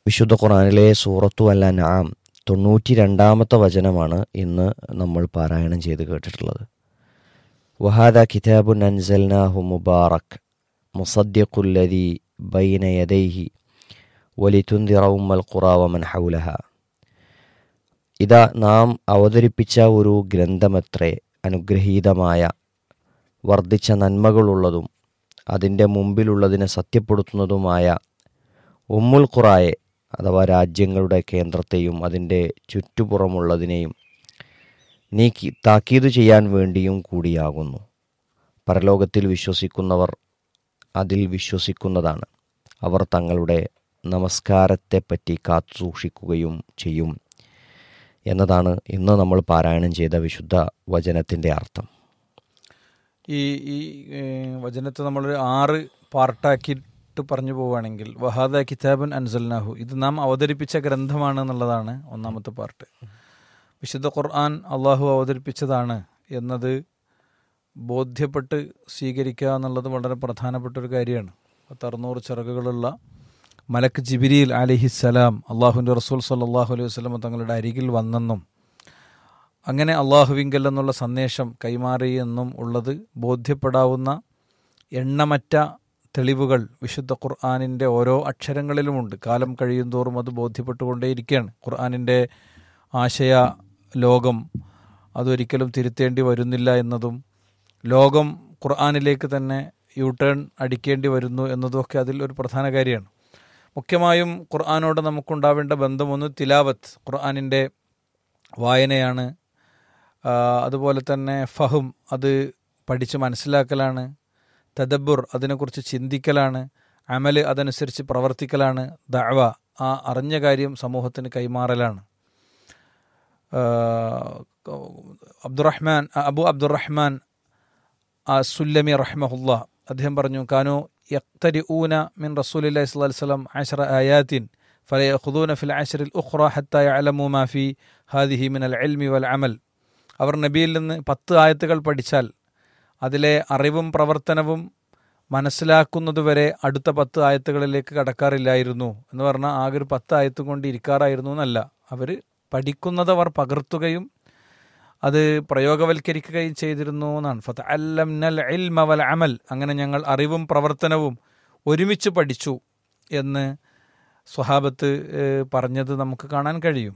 വിശുദ്ധ ഖുറാനിലെ സൂറത്തു അൽ അൻആം തൊണ്ണൂറ്റി രണ്ടാമത്തെ വചനമാണ് ഇന്ന് നമ്മൾ പാരായണം ചെയ്ത് കേട്ടിട്ടുള്ളത് വഹാദ കിതാബുൻ അൻസൽനാഹു മുബാറക് മുസദ്ദിഖുല്ലദി ബൈന യദൈഹി വലിതുന്തിറ ഉമ്മൽ ഖുറ വമൻ ഹൗലഹ ഇതാ നാം അവതരിപ്പിച്ച ഒരു ഗ്രന്ഥമത്രേ അനുഗ്രഹീതമായ വർദ്ധിച്ച നന്മകളുള്ളതും അതിൻ്റെ മുമ്പിലുള്ളതിനെ സത്യപ്പെടുത്തുന്നതുമായ ഉമ്മുൽ ഖുറായെ അഥവാ രാജ്യങ്ങളുടെ കേന്ദ്രത്തെയും അതിൻ്റെ ചുറ്റുപുറമുള്ളതിനെയും നീക്കി താക്കീത് ചെയ്യാൻ വേണ്ടിയും കൂടിയാകുന്നു പരലോകത്തിൽ വിശ്വസിക്കുന്നവർ അതിൽ വിശ്വസിക്കുന്നതാണ് അവർ തങ്ങളുടെ നമസ്കാരത്തെപ്പറ്റി കാത്തുസൂക്ഷിക്കുകയും ചെയ്യും എന്നതാണ് ഇന്ന് നമ്മൾ പാരായണം ചെയ്ത വിശുദ്ധ വചനത്തിൻ്റെ അർത്ഥം ഈ ഈ ഏഹ്, വചനത്തെ നമ്മളൊരു ആറ് പാർട്ടാക്കിയിട്ട് പറഞ്ഞു പോവുകയാണെങ്കിൽ വഹാദ കിതാബൻ അൻസൽനാഹു ഇത് നാം അവതരിപ്പിച്ച ഗ്രന്ഥമാണ് എന്നുള്ളതാണ് ഒന്നാമത്തെ പാർട്ട് വിശുദ്ധ ഖുർആൻ അള്ളാഹു അവതരിപ്പിച്ചതാണ് എന്നത് ബോധ്യപ്പെട്ട് സ്വീകരിക്കുക എന്നുള്ളത് വളരെ പ്രധാനപ്പെട്ട ഒരു കാര്യമാണ് പത്തറുന്നൂറ് ചിറകുകളുള്ള മലക്ക് ജിബിരിയിൽ അലിഹിസ്സലാം അള്ളാഹുവിൻ്റെ റസൂൽ സല്ലാഹു അലൈഹി വസ്ലം തങ്ങളുടെ അരികിൽ വന്നെന്നും അങ്ങനെ അള്ളാഹുവിങ്കൽ എന്നുള്ള സന്ദേശം കൈമാറി എന്നും ഉള്ളത് ബോധ്യപ്പെടാവുന്ന എണ്ണമറ്റ തെളിവുകൾ വിശുദ്ധ ഖുർആാനിൻ്റെ ഓരോ അക്ഷരങ്ങളിലുമുണ്ട് കാലം കഴിയുന്തോറും അത് ബോധ്യപ്പെട്ടുകൊണ്ടേയിരിക്കുകയാണ് ഖുർആാനിൻ്റെ ആശയ ലോകം അതൊരിക്കലും തിരുത്തേണ്ടി വരുന്നില്ല എന്നതും ലോകം ഖുർആാനിലേക്ക് തന്നെ യു ടേൺ അടിക്കേണ്ടി വരുന്നു എന്നതുമൊക്കെ അതിൽ ഒരു പ്രധാന കാര്യമാണ് മുഖ്യമായും ഖുർആാനോട് നമുക്കുണ്ടാവേണ്ട ബന്ധമൊന്ന് തിലാവത്ത് ഖുർആാനിൻ്റെ വായനയാണ് ആ, അതുപോലെ തന്നെ ഫഹും അത് പഠിച്ച് മനസ്സിലാക്കലാണ് തദബുർ അതിനെക്കുറിച്ച് ചിന്തിക്കലാണ് അമല് അതനുസരിച്ച് പ്രവർത്തിക്കലാണ് ദഅവ ആ അറിഞ്ഞ കാര്യം സമൂഹത്തിന് കൈമാറലാണ് ആ, അബ്ദുറഹ്മാൻ അബു അബ്ദുറഹ്മാൻ ആ സുല്ലമി റഹ്മഹുല്ല അദ്ദേഹം പറഞ്ഞു കാനു യക്തരി ഊന മിൻ റസൂലി സ്വല്ലി വസ്ലം അഷറ ആയാത്തിൻ ഫലയഖുദൂന ഫിൽ അഷറിൽ ഉഖ്റ ഹത്ത യഅലമു മാ ഫി ഹാദിഹി മിൻ അൽ ഇൽമി വൽ അമൽ അവർ നബിയിൽ നിന്ന് പത്ത് ആയത്തുകൾ പഠിച്ചാൽ അതിലെ അറിവും പ്രവർത്തനവും മനസ്സിലാക്കുന്നതുവരെ അടുത്ത പത്ത് ആയത്തുകളിലേക്ക് കടക്കാറില്ലായിരുന്നു എന്ന് പറഞ്ഞാൽ ആകെ ഒരു പത്ത് ആയത്തും കൊണ്ട് ഇരിക്കാറായിരുന്നു എന്നല്ല അവർ പഠിക്കുന്നത് അവർ പകർത്തുകയും അത് പ്രയോഗവൽക്കരിക്കുകയും ചെയ്തിരുന്നു എന്നാണ് ഫത്ത് അല്ലംനൽ ഇൽമ വൽ അമൽ അങ്ങനെ ഞങ്ങൾ അറിവും പ്രവർത്തനവും ഒരുമിച്ച് പഠിച്ചു എന്ന് സ്വഹാബത്ത് ഏഹ്, പറഞ്ഞത് നമുക്ക് കാണാൻ കഴിയും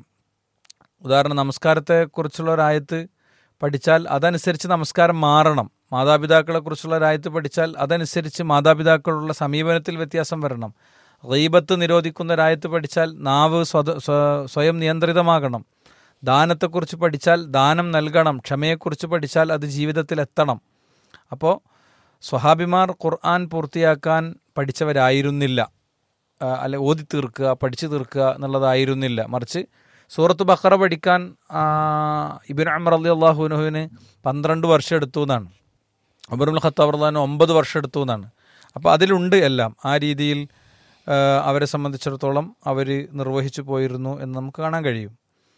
ഉദാഹരണം നമസ്കാരത്തെക്കുറിച്ചുള്ള ഒരായത്ത് പഠിച്ചാൽ അതനുസരിച്ച് നമസ്കാരം മാറണം മാതാപിതാക്കളെ കുറിച്ചുള്ള ഒരായത്ത് പഠിച്ചാൽ അതനുസരിച്ച് മാതാപിതാക്കളുള്ള സമീപനത്തിൽ വ്യത്യാസം വരണം ഗീബത്ത് നിരോധിക്കുന്ന ഒരായത്ത് പഠിച്ചാൽ നാവ് സ്വത സ്വ- സ്വയം നിയന്ത്രിതമാകണം ദാനത്തെക്കുറിച്ച് പഠിച്ചാൽ ദാനം നൽകണം ക്ഷമയെക്കുറിച്ച് പഠിച്ചാൽ അത് ജീവിതത്തിൽ എത്തണം അപ്പോൾ സ്വഹാബിമാർ ഖുർആൻ പൂർത്തിയാക്കാൻ പഠിച്ചവരായിരുന്നില്ല ആ, അല്ലെ ഓതി തീർക്കുക പഠിച്ചു തീർക്കുക എന്നുള്ളതായിരുന്നില്ല മറിച്ച് സൂറത്ത് ബഖറ പഠിക്കാൻ ആ, ഇബിൻ അമർ അലി അള്ളാഹുനുഹുവിന് പന്ത്രണ്ട് വർഷം എടുത്തു എന്നാണ് അബറുൽ ഖത്താബ് അള്ളഹാന് ഒമ്പത് വർഷം എടുത്തു എന്നാണ് അപ്പോൾ അതിലുണ്ട് എല്ലാം ആ രീതിയിൽ ആ, അവരെ സംബന്ധിച്ചിടത്തോളം അവർ നിർവഹിച്ചു പോയിരുന്നു എന്ന് നമുക്ക് കാണാൻ കഴിയും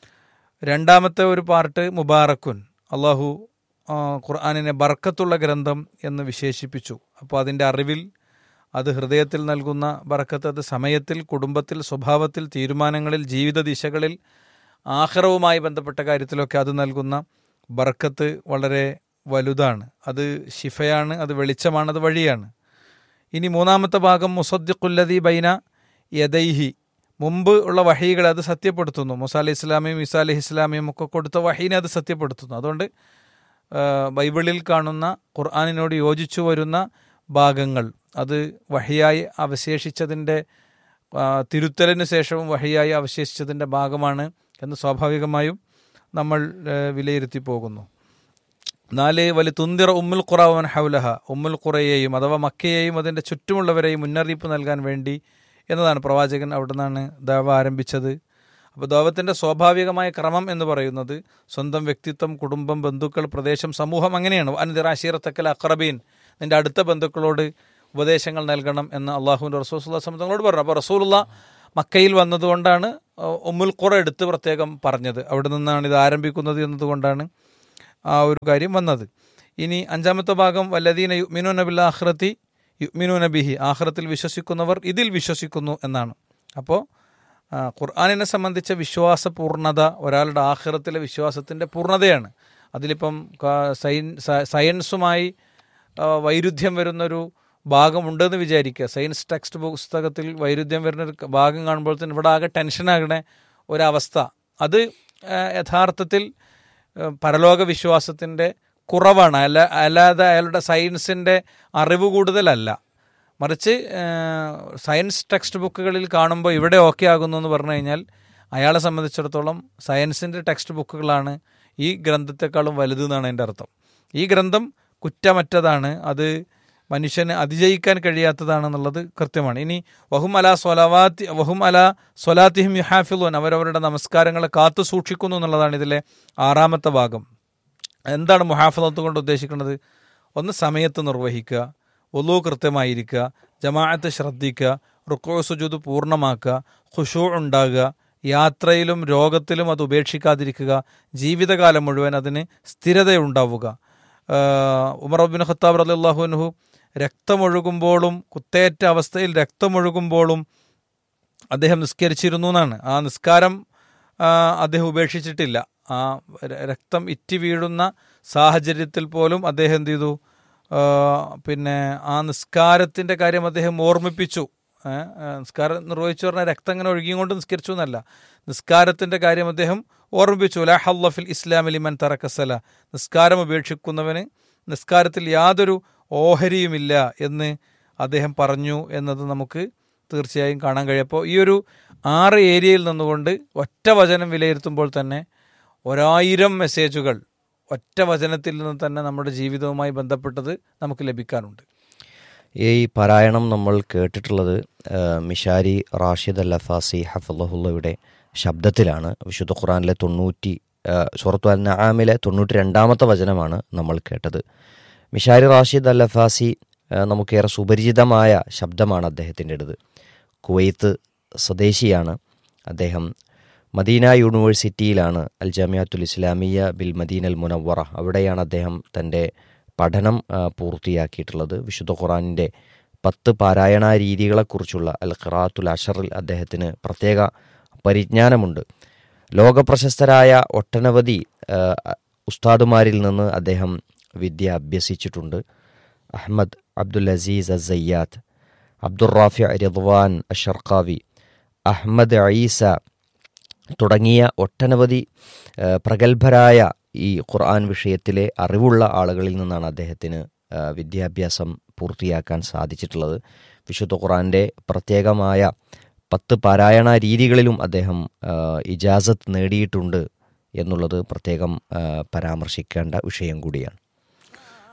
രണ്ടാമത്തെ ഒരു പാർട്ട് മുബാറക്കുൻ അള്ളാഹു ആ, ഖുർആാനിനെ ബർക്കത്തുള്ള ഗ്രന്ഥം എന്ന് വിശേഷിപ്പിച്ചു അപ്പോൾ അതിൻ്റെ അറിവിൽ അത് ഹൃദയത്തിൽ നൽകുന്ന ബർക്കത്ത് അത് സമയത്തിൽ കുടുംബത്തിൽ സ്വഭാവത്തിൽ തീരുമാനങ്ങളിൽ ജീവിത ദിശകളിൽ ആഹ്റവുമായി ബന്ധപ്പെട്ട കാര്യത്തിലൊക്കെ അത് നൽകുന്ന ബർക്കത്ത് വളരെ വലുതാണ് അത് ഷിഫയാണ് അത് വെളിച്ചമാണ് അത് വഴിയാണ് ഇനി മൂന്നാമത്തെ ഭാഗം മുസദ്ദിഖുല്ലദി ബൈന യദൈഹി മുമ്പ് ഉള്ള വഹീകളെ അത് സത്യപ്പെടുത്തുന്നു മുസ അലി ഇസ്ലാമിയും ഇസാ അലി ഇസ്ലാമിയും ഒക്കെ കൊടുത്ത വഹീനെ അത് സത്യപ്പെടുത്തുന്നു അതുകൊണ്ട് ആ, ബൈബിളിൽ കാണുന്ന ഖുർആാനിനോട് യോജിച്ചു വരുന്ന ഭാഗങ്ങൾ അത് വഹിയായി അവശേഷിച്ചതിൻ്റെ ആ, തിരുത്തലിന് ശേഷവും വഹിയായി അവശേഷിച്ചതിൻ്റെ ഭാഗമാണ് എന്ന് സ്വാഭാവികമായും നമ്മൾ ആ, വിലയിരുത്തി പോകുന്നു നാല് വലി തുന്തിറ ഉമ്മുൽ ഖുറാവൻ ഹൗലഹ ഉമ്മുൽ ഖുറയെയും അഥവാ മക്കയെയും അതിൻ്റെ ചുറ്റുമുള്ളവരെയും മുന്നറിയിപ്പ് നൽകാൻ വേണ്ടി എന്നതാണ് പ്രവാചകൻ അവിടെ നിന്നാണ് ദാവ ആരംഭിച്ചത് അപ്പോൾ ദാവത്തിൻ്റെ സ്വാഭാവികമായ ക്രമം എന്ന് പറയുന്നത് സ്വന്തം വ്യക്തിത്വം കുടുംബം ബന്ധുക്കൾ പ്രദേശം സമൂഹം അങ്ങനെയാണ് അൻദിറാഷീറത്തക്കൽ അക്രബീൻ നിൻ്റെ അടുത്ത ബന്ധുക്കളോട് ഉപദേശങ്ങൾ നൽകണം എന്ന് അള്ളാഹുവിൻ്റെ റസൂസുള്ള സംബന്ധങ്ങളോട് പറഞ്ഞു അപ്പോൾ റസൂലുള്ള മക്കയിൽ വന്നതുകൊണ്ടാണ് ഉമ്മുൽ ഖുറ എടുത്ത് പ്രത്യേകം പറഞ്ഞത് അവിടെ നിന്നാണ് ഇത് ആരംഭിക്കുന്നത് എന്നതുകൊണ്ടാണ് ആ ഒരു കാര്യം വന്നത് ഇനി അഞ്ചാമത്തെ ഭാഗം വല്ലദീന യുമിനു നബിൽ ആഹ്റത്തി യുമിനു നബിഹി ആഹ്റത്തിൽ വിശ്വസിക്കുന്നവർ ഇതിൽ വിശ്വസിക്കുന്നു എന്നാണ് അപ്പോൾ ആ, ഖുർആാനിനെ സംബന്ധിച്ച വിശ്വാസ പൂർണ്ണത ഒരാളുടെ ആഖിറത്തിലെ വിശ്വാസത്തിൻ്റെ പൂർണ്ണതയാണ് അതിലിപ്പം ക- സയൻ സ- സയൻസുമായി ആ, വൈരുദ്ധ്യം വരുന്നൊരു ഭാഗമുണ്ടെന്ന് വിചാരിക്കുക സയൻസ് ടെക്സ്റ്റ് പുസ്തകത്തിൽ വൈരുദ്ധ്യം വരുന്ന ഒരു ഭാഗം കാണുമ്പോൾ തന്നെ ഇവിടെ ആകെ ടെൻഷനാകണ ഒരവസ്ഥ അത് ആ, യഥാർത്ഥത്തിൽ ആ, പരലോക വിശ്വാസത്തിൻ്റെ കുറവാണ് അല്ല അല്ലാതെ അയാളുടെ സയൻസിൻ്റെ അറിവ് കൂടുതലല്ല മറിച്ച് ആ, സയൻസ് ടെക്സ്റ്റ് ബുക്കുകളിൽ കാണുമ്പോൾ ഇവിടെ ഓക്കെ ആകുന്നു എന്ന് പറഞ്ഞു കഴിഞ്ഞാൽ അയാളെ സംബന്ധിച്ചിടത്തോളം സയൻസിൻ്റെ ടെക്സ്റ്റ് ബുക്കുകളാണ് ഈ ഗ്രന്ഥത്തെക്കാളും വലുത് എന്നാണ് എൻ്റെ അർത്ഥം ഈ ഗ്രന്ഥം കുറ്റമറ്റതാണ് അത് മനുഷ്യന് അതിജയിക്കാൻ കഴിയാത്തതാണെന്നുള്ളത് കൃത്യമാണ് ഇനി വഹും അല സ്വലവാത്തി വഹും അല സ്വലാത്തിഹിം യുഹാഫിലുൻ അവരവരുടെ നമസ്കാരങ്ങളെ കാത്തു സൂക്ഷിക്കുന്നു എന്നുള്ളതാണ് ഇതിലെ ആറാമത്തെ ഭാഗം എന്താണ് മുഹാഫലത്ത് കൊണ്ട് ഉദ്ദേശിക്കുന്നത് ഒന്ന് സമയത്ത് നിർവഹിക്കുക ഒലു കൃത്യമായിരിക്കുക ജമാഅത്ത് ശ്രദ്ധിക്കുക റുക്കോ സുജുദ് പൂർണ്ണമാക്കുക ഖുഷൂ ഉണ്ടാകുക യാത്രയിലും രോഗത്തിലും അത് ഉപേക്ഷിക്കാതിരിക്കുക ജീവിതകാലം മുഴുവൻ അതിന് സ്ഥിരതയുണ്ടാവുക ആഹ് ഉമർ അബിൻ ഖത്താബ് റലിള്ളാഹുനഹു രക്തമൊഴുകുമ്പോഴും കുത്തേറ്റ അവസ്ഥയിൽ രക്തമൊഴുകുമ്പോഴും അദ്ദേഹം നിസ്കരിച്ചിരുന്നു എന്നാണ് ആ നിസ്കാരം ആ, അദ്ദേഹം ഉപേക്ഷിച്ചിട്ടില്ല ആ ര- രക്തം ഇറ്റി വീഴുന്ന സാഹചര്യത്തിൽ പോലും അദ്ദേഹം എന്ത് ചെയ്തു ആ, പിന്നെ ആ നിസ്കാരത്തിൻ്റെ കാര്യം അദ്ദേഹം ഓർമ്മിപ്പിച്ചു ഏ, ആ, നിസ്കാരം നിർവഹിച്ചു പറഞ്ഞാൽ രക്തം ഇങ്ങനെ ഒഴുകിയും കൊണ്ട് നിസ്കരിച്ചു എന്നല്ല നിസ്കാരത്തിൻ്റെ കാര്യം അദ്ദേഹം ഓർമ്മിപ്പിച്ചു ലാ ഹല്ലഫിൽ ഇസ്ലാമിലിമൻ തറക്കസല നിസ്കാരം ഉപേക്ഷിക്കുന്നവന് നിസ്കാരത്തിൽ യാതൊരു ഓഹരിയുമില്ല എന്ന് അദ്ദേഹം പറഞ്ഞു എന്നത് നമുക്ക് തീർച്ചയായും കാണാൻ കഴിയും അപ്പോൾ ഈ ഒരു ആറ് ഏരിയയിൽ നിന്നുകൊണ്ട് ഒറ്റ വചനം വിലയിരുത്തുമ്പോൾ തന്നെ ഒരായിരം മെസ്സേജുകൾ ഒറ്റ വചനത്തിൽ നിന്ന് തന്നെ നമ്മുടെ ജീവിതവുമായി ബന്ധപ്പെട്ടത് നമുക്ക് ലഭിക്കാനുണ്ട് ഈ പാരായണം നമ്മൾ കേട്ടിട്ടുള്ളത് ആ, മിഷാരി റാഷിദ് അൽ അഫാസി ഹഫുല്ലയുടെ ശബ്ദത്തിലാണ് വിശുദ്ധ ഖുറാനിലെ തൊണ്ണൂറ്റി ആ, സൂറത്തു അൽ നആമിലെ തൊണ്ണൂറ്റി രണ്ടാമത്തെ വചനമാണ് നമ്മൾ കേട്ടത് മിഷാരി റാഷിദ് അൽ അഫാസി ആ, നമുക്കേറെ സുപരിചിതമായ ശബ്ദമാണ് അദ്ദേഹത്തിൻ്റെത് കുവൈത്ത് സ്വദേശിയാണ് അദ്ദേഹം മദീന യൂണിവേഴ്സിറ്റിയിലാണ് Al Jamiatul Islamiya bil Madina Al Munawwara അവിടെയാണ് അദ്ദേഹം തൻ്റെ പഠനം ആ, പൂർത്തിയാക്കിയിട്ടുള്ളത് വിശുദ്ധ ഖുറാനിൻ്റെ പത്ത് പാരായണ രീതികളെക്കുറിച്ചുള്ള അൽ ഖിറാത്തുൽ അഷറിൽ അദ്ദേഹത്തിന് പ്രത്യേക പരിജ്ഞാനമുണ്ട് ലോകപ്രശസ്തരായ ഒട്ടനവധി ആ, ഉസ്താദുമാരിൽ നിന്ന് അദ്ദേഹം വിദ്യ അഭ്യസിച്ചിട്ടുണ്ട് അഹമ്മദ് അബ്ദുൽ അസീസ് അസയ്യാത്ത് അബ്ദുൾ റാഫി റിദ്വാൻ അഷർഖാവി അഹമ്മദ് ഈസ തുടങ്ങിയ ഒട്ടനവധി ആ, പ്രഗത്ഭരായ ഈ ഖുർആൻ വിഷയത്തിലെ അറിവുള്ള ആളുകളിൽ നിന്നാണ് അദ്ദേഹത്തിന് ആ, വിദ്യാഭ്യാസം പൂർത്തിയാക്കാൻ സാധിച്ചിട്ടുള്ളത് വിശുദ്ധ ഖുർആൻ്റെ പ്രത്യേകമായ പത്ത് പാരായണ രീതികളിലും അദ്ദേഹം ആ, ഇജാസത്ത് നേടിയിട്ടുണ്ട് എന്നുള്ളത് പ്രത്യേകം ആ, പരാമർശിക്കേണ്ട വിഷയം കൂടിയാണ്